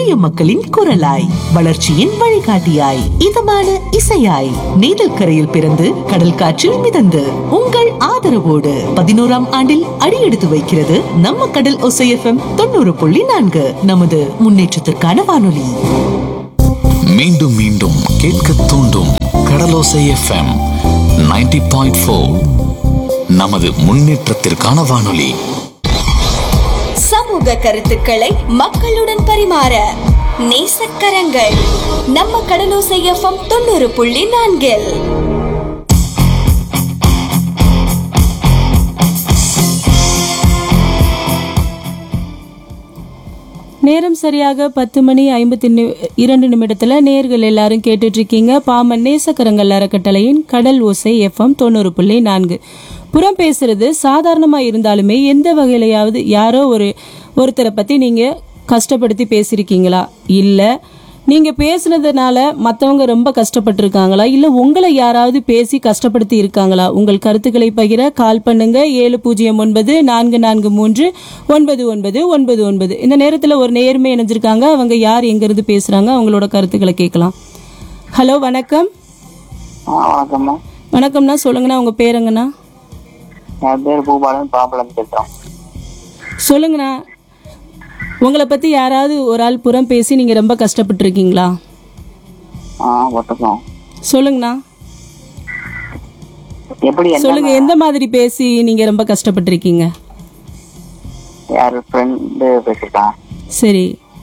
எளிய மக்களின் குரலாய் வளர்ச்சியின் வழிகாட்டியாய் இதமான இசையாய் நீதல் கரையில் பிறந்து கடல் காற்றில் மிதந்து உங்கள் ஆதரவோடு பதினோராம் ஆண்டில் அடியெடுத்து வைக்கிறது நம்ம கடல் ஒசைஎஃப்எம் தொண்ணூறு புள்ளி நான்கு நமது முன்னேற்றத்திற்கான வானொலி மீண்டும் மீண்டும் கேட்க தூண்டும் கடலோசை எஃப்எம் 90.4 பாயிண்ட் நமது முன்னேற்றத்திற்கான வானொலி சமூக கருத்துக்களை மக்களுடன் பரிமாற நேசக்கரங்கள் நம்ம கடலோசை எஃப்எம் தொண்ணூறு புள்ளி நான்கில் நேரம் சரியாக பத்து மணி ஐம்பத்தி நி- இரண்டு நிமிடத்துல நேர்கள் எல்லாரும் கேட்டுட்டு இருக்கீங்க பாமன் நேசக்கரங்கள் அறக்கட்டளையின் கடல் ஓசை எஃப்எம் தொண்ணூறு புள்ளி நான்கு புறம் பேசுறது சாதாரணமா இருந்தாலுமே எந்த வகையிலையாவது யாரோ ஒரு ஒருத்தரை பத்தி நீங்க கஷ்டப்படுத்தி பேசியிருக்கீங்களா இல்ல நீங்க பேசுனதுனால மத்தவங்க ரொம்ப கஷ்டப்பட்டிருக்காங்களா இல்ல உங்களை யாராவது பேசி கஷ்டப்படுத்தி இருக்காங்களா உங்கள் கருத்துக்களை பகிர கால் பண்ணுங்க ஏழு பூஜ்ஜியம் ஒன்பது நான்கு நான்கு மூன்று ஒன்பது ஒன்பது ஒன்பது ஒன்பது இந்த நேரத்துல ஒரு நேர்மை இணைஞ்சிருக்காங்க அவங்க யார் எங்க இருந்து பேசுறாங்க அவங்களோட கருத்துக்களை கேட்கலாம் ஹலோ வணக்கம் ஆ வணக்கம்மா வணக்கம்ண்ணா சொல்லுங்கண்ணா உங்க பேருங்கண்ணா என் பேர் பூபாலன் பாம்பலம் பேசுறோம் சொல்லுங்கண்ணா உங்களை பத்தி யாராவது ஒரு ஆள் புறம் பேசி நீங்க ரொம்ப கஷ்டப்பட்டிருக்கீங்களா ஆ ஒத்துக்கோம் சொல்லுங்கண்ணா எப்படி என்ன சொல்லுங்க எந்த மாதிரி பேசி நீங்க ரொம்ப கஷ்டப்பட்டிருக்கீங்க யார் ஃப்ரெண்டு பேசியிருக்கான் சரி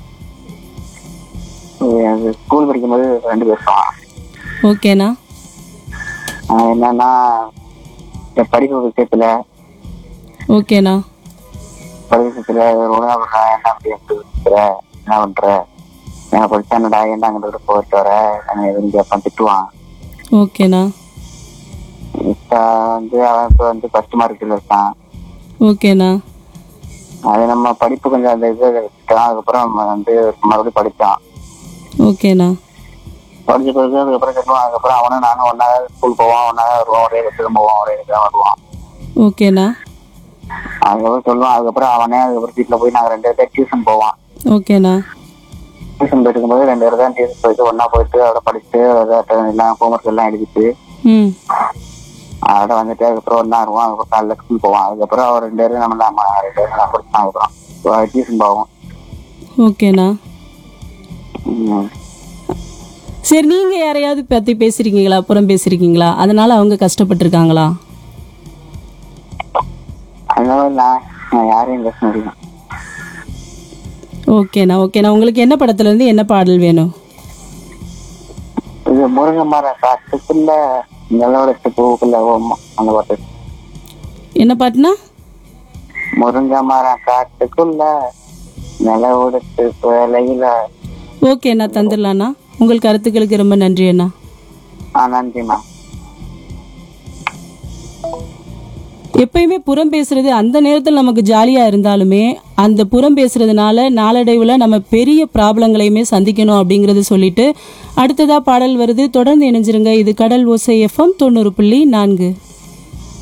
அது ஸ்கூல் படிக்கும்போது ஃப்ரெண்டு பேசுவான் ஓகேண்ணா அவன் என்னன்னா இந்த படிப்பு விஷயத்துல ஓகேண்ணா படிப்பு விஷயத்துல ஒழுங்கா பண்றா என்ன அப்படி எப்படி இருக்கிற என்ன பண்ற என்ன படிச்சானடா என்ன அங்கிட்டு போயிட்டு வர என்ன எதுவும் கேட்பான் திட்டுவான் ஓகேண்ணா இப்ப வந்து அவன் இப்ப வந்து ஃபர்ஸ்ட் மார்க்கில் இருக்கான் ஓகேண்ணா அது நம்ம படிப்பு கொஞ்சம் அந்த இது விட்டுட்டான் அதுக்கப்புறம் அவன் வந்து மறுபடியும் படிச்சான் ஓகேண்ணா படிச்ச பிறகு அதுக்கப்புறம் சொல்லுவான் அதுக்கப்புறம் அவனும் நானும் ஒன்னா ஸ்கூல் போவான் ஒன்னா வருவான் ஒரே பஸ்ஸில் போவான் ஒரே தான் வருவான் ஓகேண்ணா அதுக்கப்புறம் சொல்லுவான் அதுக்கப்புறம் அவனே அதுக்கப்புறம் வீட்டில் போய் நாங்கள் ரெண்டு பேரும் டியூஷன் போவான் ஓகேண்ணா டியூஷன் போயிட்டு இருக்கும்போது ரெண்டு பேரும் தான் டியூஷன் போயிட்டு ஒன்னா போயிட்டு அதோட படிச்சுட்டு அதை எல்லாம் ஹோம்ஒர்க் எல்லாம் எழுதிட்டு ம் அதோட வந்துட்டு அதுக்கப்புறம் ஒன்னா வருவான் அதுக்கப்புறம் காலைல ஸ்கூல் போவான் அதுக்கப்புறம் அவர் ரெண்டு பேரும் நம்ம நம்ம ரெண்டு பேரும் நான் படிச்சான் அதுக்கப்புறம் டியூஷன் போவோம் ஓகேண்ணா ம். சரி நீங்க யாரையாவது பத்தி பேசிருக்கீங்களா புறம் பேசிருக்கீங்களா அதனால அவங்க கஷ்டப்பட்டிருக்காங்களா அதனால நான் நான் யாரையும் பேச முடியும் ஓகேண்ணா ஓகேண்ணா உங்களுக்கு என்ன படத்துல இருந்து என்ன பாடல் வேணும் இது முருங்கை மரம் காட்டுக்குள்ள நிலவரத்து பூவுக்குள்ள ஓமா அந்த பாட்டு என்ன பாட்டுனா முருங்கை மரம் காட்டுக்குள்ள நிலவரத்து வேலையில ஓகேண்ணா தந்துடலாண்ணா உங்கள் கருத்துக்களுக்கு ரொம்ப நன்றி அண்ணா ஆ நன்றிம்மா எப்பயுமே புறம் பேசுறது அந்த நேரத்தில் நமக்கு ஜாலியாக இருந்தாலுமே அந்த புறம் பேசுறதுனால நாளடைவில் நம்ம பெரிய ப்ராப்ளங்களையுமே சந்திக்கணும் அப்படிங்கறத சொல்லிட்டு அடுத்ததா பாடல் வருது தொடர்ந்து இணைஞ்சிருங்க இது கடல் ஓசை எஃப்எம் தொண்ணூறு புள்ளி நான்கு